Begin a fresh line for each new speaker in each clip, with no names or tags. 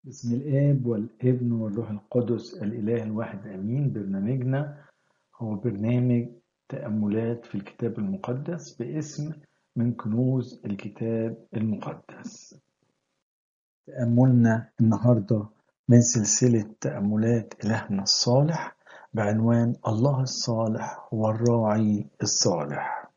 بسم الآب والابن والروح القدس الإله الواحد آمين برنامجنا هو برنامج تأملات في الكتاب المقدس باسم من كنوز الكتاب المقدس تأملنا النهاردة من سلسلة تأملات إلهنا الصالح بعنوان الله الصالح هو الراعي الصالح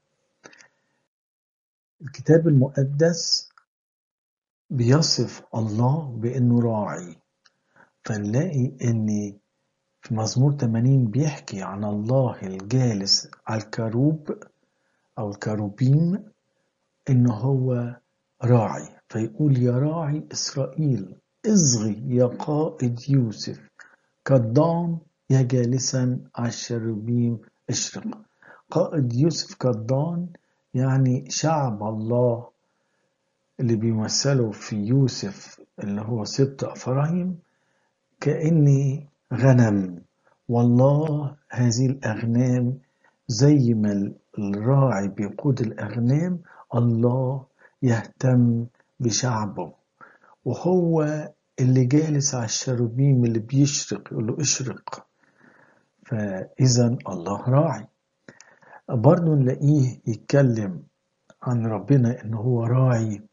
الكتاب المقدس بيصف الله بأنه راعي فنلاقي أن في مزمور 80 بيحكي عن الله الجالس على الكروب أو الكروبيم إن هو راعي فيقول يا راعي إسرائيل اصغي يا قائد يوسف كالضان يا جالسا على الشروبيم اشرق قائد يوسف كالضان يعني شعب الله اللي بيمثله في يوسف اللي هو سبط أفرايم كأني غنم والله هذه الأغنام زي ما الراعي بيقود الأغنام الله يهتم بشعبه وهو اللي جالس على الشروبيم اللي بيشرق يقول له اشرق فإذا الله راعي برضه نلاقيه يتكلم عن ربنا إن هو راعي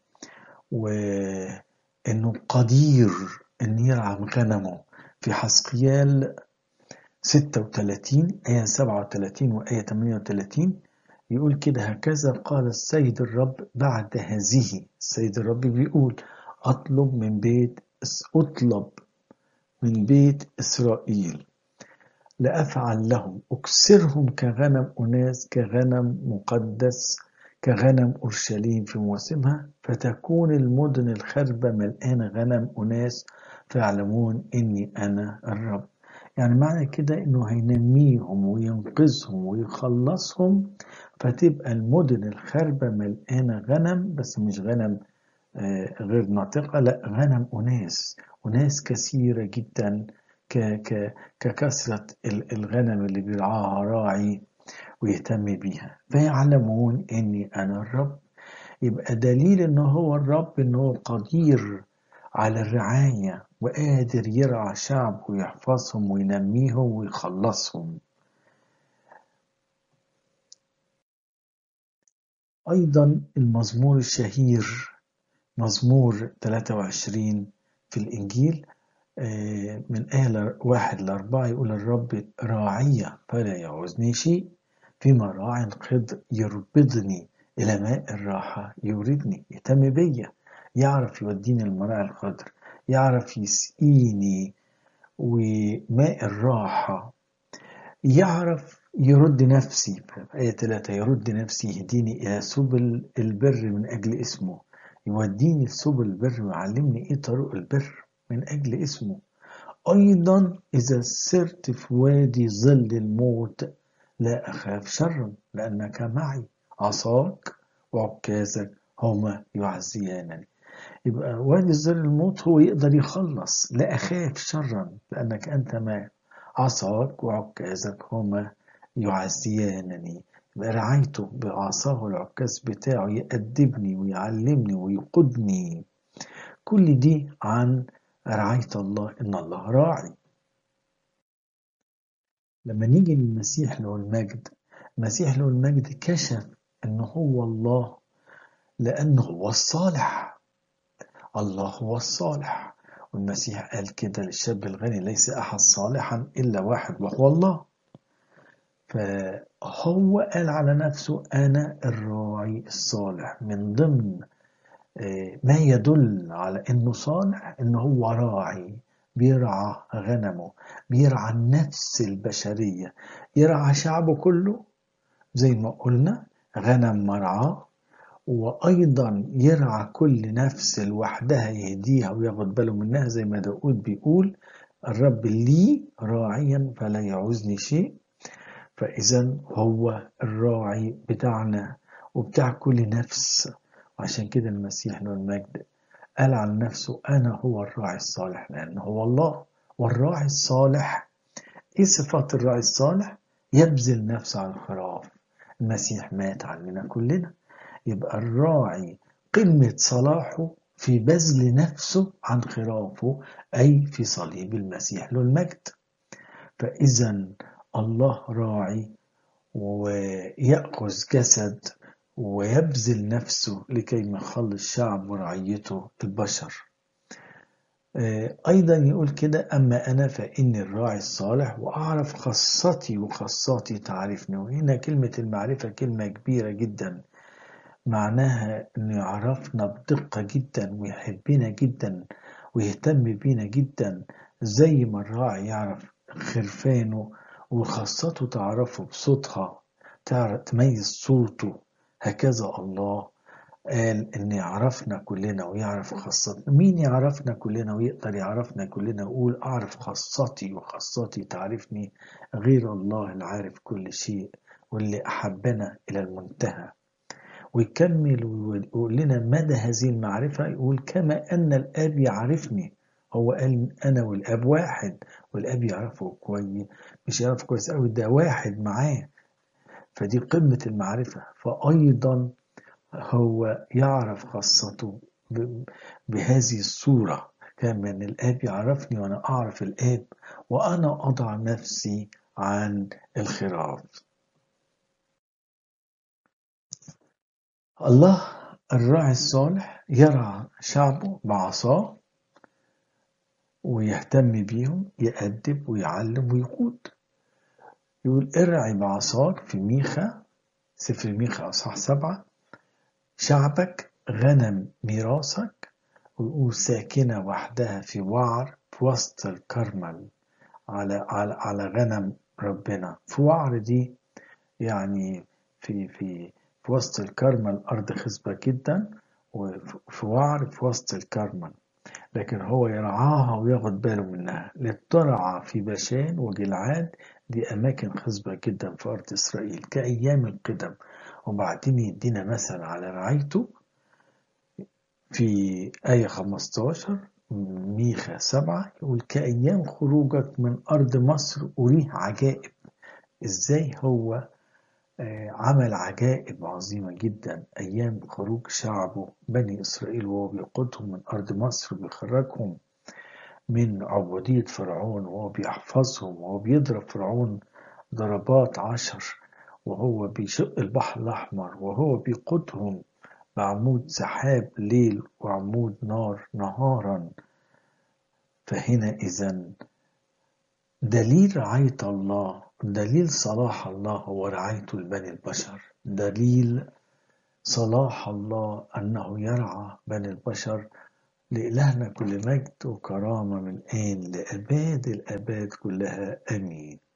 وإنه قدير إن يرعى غنمه في حسقيال 36 آية 37 وآية 38 يقول كده هكذا قال السيد الرب بعد هذه السيد الرب بيقول أطلب من بيت أطلب من بيت إسرائيل لأفعل لهم أكسرهم كغنم أناس كغنم مقدس كغنم أورشليم في مواسمها فتكون المدن الخربة ملآنة غنم أناس فيعلمون إني أنا الرب يعني معنى كده إنه هينميهم وينقذهم ويخلصهم فتبقى المدن الخربة ملآنة غنم بس مش غنم غير ناطقة لا غنم أناس أناس كثيرة جدا ككثرة الغنم اللي بيرعاها راعي ويهتم بيها فيعلمون اني انا الرب يبقى دليل ان هو الرب ان هو قدير على الرعاية وقادر يرعى شعب ويحفظهم وينميهم ويخلصهم أيضا المزمور الشهير مزمور 23 في الإنجيل من آية واحد لأربعة يقول الرب راعية فلا يعوزني شيء في مراع الخضر يربضني إلى ماء الراحة يوردني يهتم بيا يعرف يوديني المراعي الخضر يعرف يسقيني وماء الراحة يعرف يرد نفسي في آية 3 يرد نفسي يهديني إلى سبل البر من أجل اسمه يوديني لسبل البر ويعلمني إيه طرق البر من أجل اسمه أيضا إذا سرت في وادي ظل الموت لا أخاف شرا لأنك معي عصاك وعكازك هما يعزيانني يبقى وادي ظل الموت هو يقدر يخلص لا أخاف شرا لأنك أنت معي عصاك وعكازك هما يعزيانني يبقى رعايته بعصاه العكاز بتاعه يأدبني ويعلمني ويقودني كل دي عن رعاية الله إن الله راعي لما نيجي للمسيح له المجد المسيح له المجد كشف أنه هو الله لأنه هو الصالح الله هو الصالح والمسيح قال كده للشاب الغني ليس أحد صالحا إلا واحد وهو الله فهو قال على نفسه أنا الراعي الصالح من ضمن ما يدل على انه صالح ان هو راعي بيرعى غنمه بيرعى النفس البشرية يرعى شعبه كله زي ما قلنا غنم مرعاه وأيضا يرعى كل نفس لوحدها يهديها وياخد باله منها زي ما داود بيقول الرب لي راعيا فلا يعوزني شيء فإذا هو الراعي بتاعنا وبتاع كل نفس وعشان كده المسيح له المجد قال عن نفسه أنا هو الراعي الصالح لأنه هو الله والراعي الصالح إيه صفات الراعي الصالح؟ يبذل نفسه على الخراف المسيح مات عننا كلنا يبقى الراعي قمة صلاحه في بذل نفسه عن خرافه أي في صليب المسيح له المجد فإذا الله راعي ويأخذ جسد ويبذل نفسه لكي يخلص شعب ورعيته البشر أيضا يقول كده أما أنا فإني الراعي الصالح وأعرف خاصتي وخاصاتي تعرفني وهنا كلمة المعرفة كلمة كبيرة جدا معناها إنه يعرفنا بدقة جدا ويحبنا جدا ويهتم بينا جدا زي ما الراعي يعرف خرفانه وخاصته تعرفه بصوتها تعرف تميز صوته هكذا الله قال إن يعرفنا كلنا ويعرف خاصتنا مين يعرفنا كلنا ويقدر يعرفنا كلنا ويقول أعرف خاصتي وخاصتي تعرفني غير الله العارف كل شيء واللي أحبنا إلى المنتهى ويكمل ويقول لنا مدى هذه المعرفة يقول كما أن الآب يعرفني هو قال أنا والآب واحد والآب يعرفه كويس مش يعرفه كويس أوي ده واحد معاه فدي قمة المعرفة فأيضا هو يعرف خاصته بهذه الصورة كما أن الآب يعرفني وأنا أعرف الآب وأنا أضع نفسي عن الخراف الله الراعي الصالح يرعى شعبه بعصاه ويهتم بيهم يأدب ويعلم ويقود يقول ارعي بعصاك في ميخا سفر ميخا أصحاح سبعة شعبك غنم ميراثك ويقول ساكنة وحدها في وعر في وسط الكرمل على على على غنم ربنا في وعر دي يعني في في في وسط الكرمل أرض خصبة جدا وفي وعر في وسط الكرمل لكن هو يرعاها وياخد باله منها للترعى في باشان وجلعاد دي أماكن خصبة جدا في أرض إسرائيل كأيام القدم وبعدين يدينا مثل على رعايته في آية 15 ميخا سبعة يقول كأيام خروجك من أرض مصر أريه عجائب إزاي هو عمل عجائب عظيمة جدا أيام خروج شعبه بني إسرائيل وهو بيقودهم من أرض مصر بيخرجهم من عبودية فرعون وهو بيحفظهم وهو بيضرب فرعون ضربات عشر وهو بيشق البحر الأحمر وهو بيقودهم بعمود سحاب ليل وعمود نار نهارا فهنا إذا دليل رعاية الله دليل صلاح الله هو رعايته لبني البشر دليل صلاح الله أنه يرعى بني البشر لإلهنا كل مجد وكرامة من آن لأباد الآباد كلها آمين